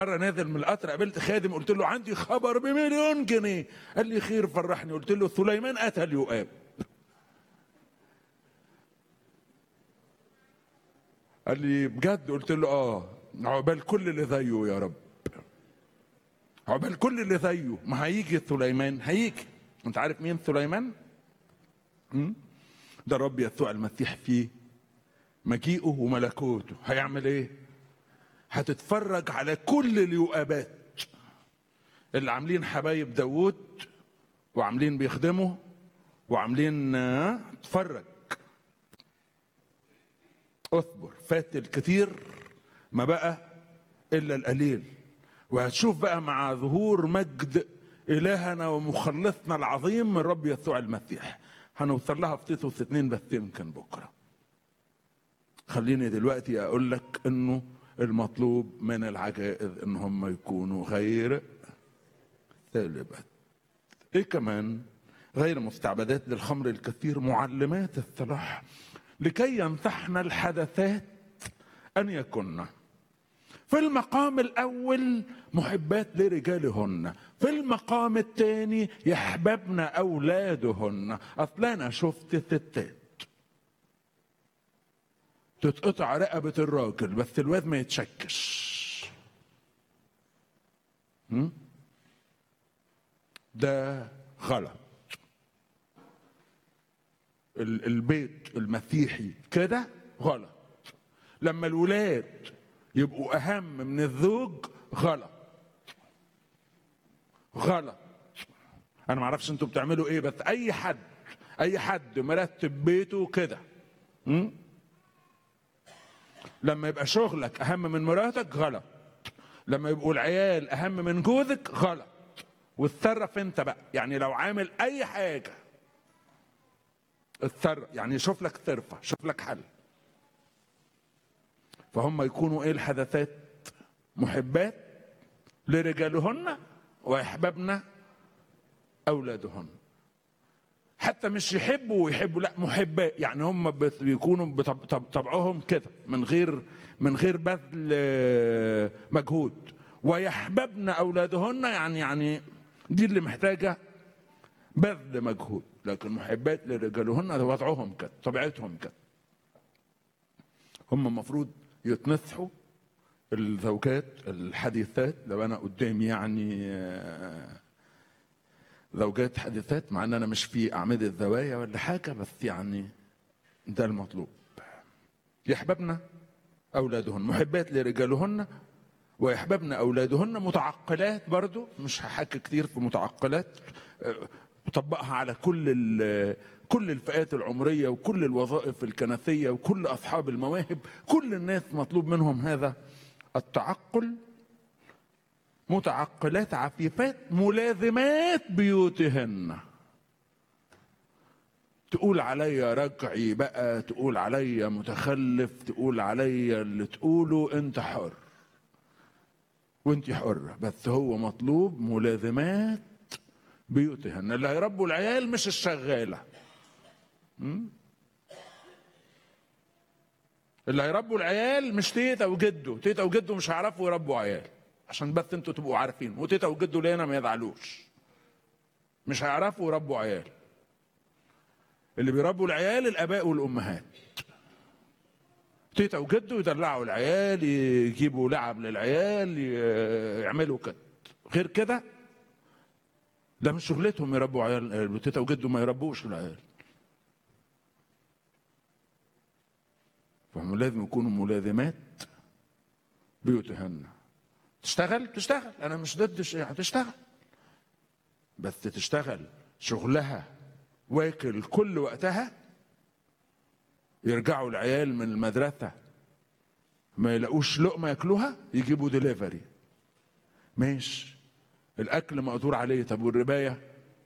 مره نازل من القطر قابلت خادم قلت له عندي خبر بمليون جنيه قال لي خير فرحني قلت له سليمان قتل يؤاب قال لي بجد قلت له اه عقبال كل اللي زيه يا رب عقبال كل اللي زيه ما هيجي سليمان هيجي انت عارف مين سليمان م? ده الرب يسوع المسيح فيه مجيئه وملكوته هيعمل ايه هتتفرج على كل اليؤابات اللي عاملين حبايب داوود وعاملين بيخدموا وعاملين آه، اتفرج اصبر فات الكثير ما بقى الا القليل وهتشوف بقى مع ظهور مجد الهنا ومخلصنا العظيم من رب يسوع المسيح هنوصل لها في تيتوس اتنين بس يمكن بكره خليني دلوقتي اقول لك انه المطلوب من العجائز ان هم يكونوا غير سالبات ايه كمان غير مستعبدات للخمر الكثير معلمات الصلاح لكي ينصحنا الحدثات ان يكن في المقام الاول محبات لرجالهن في المقام الثاني يحببن اولادهن اصل انا شفت ستات تتقطع رقبة الراجل بس الواد ما يتشكش م? ده غلط ال- البيت المسيحي كده غلط لما الولاد يبقوا اهم من الزوج غلط غلط انا ما اعرفش انتوا بتعملوا ايه بس اي حد اي حد مرتب بيته كده م? لما يبقى شغلك اهم من مراتك غلط لما يبقوا العيال اهم من جوزك غلط واتصرف انت بقى يعني لو عامل اي حاجه اتصرف يعني شوف لك صرفه شوف لك حل فهم يكونوا ايه الحدثات محبات لرجالهن ويحببن اولادهن حتى مش يحبوا ويحبوا لا محبات يعني هم بت- بيكونوا بطب- طب- طبعهم كده من غير من غير بذل آه، مجهود ويحببن اولادهن يعني يعني دي اللي محتاجه بذل مجهود لكن محبات لرجالهن ده وضعهم كده طبيعتهم كده هم المفروض يتنصحوا الزوجات الحديثات لو انا قدامي يعني آه، زوجات حديثات مع ان انا مش في اعمده الزوايا ولا حاجه بس يعني ده المطلوب يحببن اولادهن محبات لرجالهن ويحببن اولادهن متعقلات برضو مش هحكي كتير في متعقلات أه، طبقها على كل ال- كل الفئات العمريه وكل الوظائف الكنسيه وكل اصحاب المواهب كل الناس مطلوب منهم هذا التعقل متعقلات عفيفات ملازمات بيوتهن تقول عليا رجعي بقى تقول عليا متخلف تقول عليا اللي تقوله انت حر وانت حرة بس هو مطلوب ملازمات بيوتهن اللي هيربوا العيال مش الشغالة م? اللي هيربوا العيال مش تيتا وجده تيتا وجده مش هيعرفوا يربوا عيال عشان بس انتوا تبقوا عارفين وتيتا وجده لينا ما يزعلوش مش هيعرفوا يربوا عيال اللي بيربوا العيال الاباء والامهات تيتا وجده يدلعوا العيال يجيبوا لعب للعيال ي- يعملوا كده غير كده ده مش شغلتهم يربوا عيال تيتا وجده ما يربوش العيال فهم لازم يكونوا ملازمات بيوتهن تشتغل تشتغل انا مش ضد الشيء هتشتغل بس تشتغل شغلها واكل كل وقتها يرجعوا العيال من المدرسة ما يلاقوش لقمة ياكلوها يجيبوا ديليفري ماشي الأكل مقدور عليه طب والرباية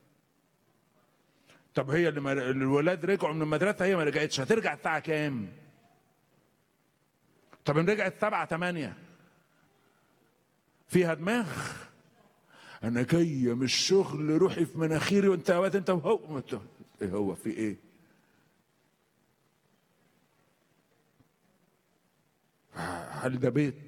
طب هي اللي ما- الولاد رجعوا من المدرسة هي ما رجعتش هترجع الساعة كام؟ طب ان رجعت سبعة تمانية فيها دماغ انا جايه من الشغل روحي في مناخيري وانت يا واد انت وهو ايه هو في ايه هل ده بيت